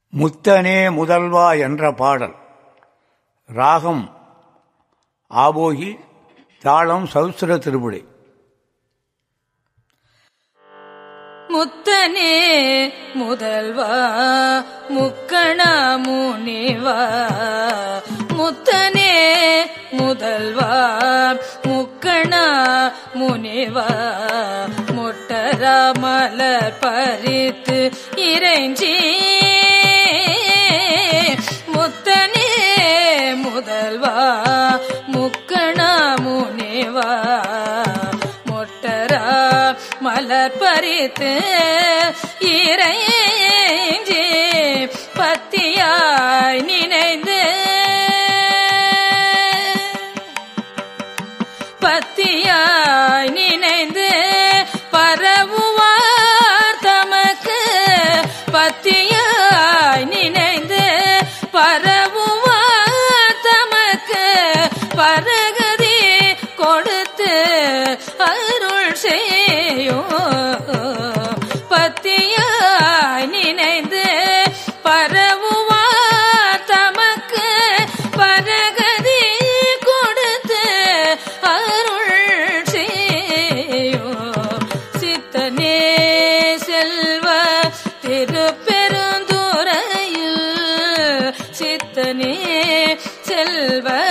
முத்தனே முதல்வா என்ற பாடல் ராகம் ஆபோகி தாளம் சௌஸ்திர திருப்புடை முத்தனே முதல்வா முக்கண முனிவா முத்தனே முதல்வா முக்கண முனிவா முட்டர மலர் பறித்து இறைஞ்சி முத்தனே முதல்வா முக்கண முனிவா மொட்டரா மலர் பறித்து இறைஞ்சி பத்தியாய் நினைந்து பத்தியாய் நினைந்து பரவுவார் தமக்கு பத்தியாய் நினைந்து பரவுவார் தமக்கு பரகதி கொடுத்து அருள் செய்யும் பத்தியாய் நினைந்து பரவுவார் தமக்கு பரகதி கொடுத்து அருள் செய்யும் சித்தனே செல்வ திருப்பெருந்துறையில் சித்தனே செல்வ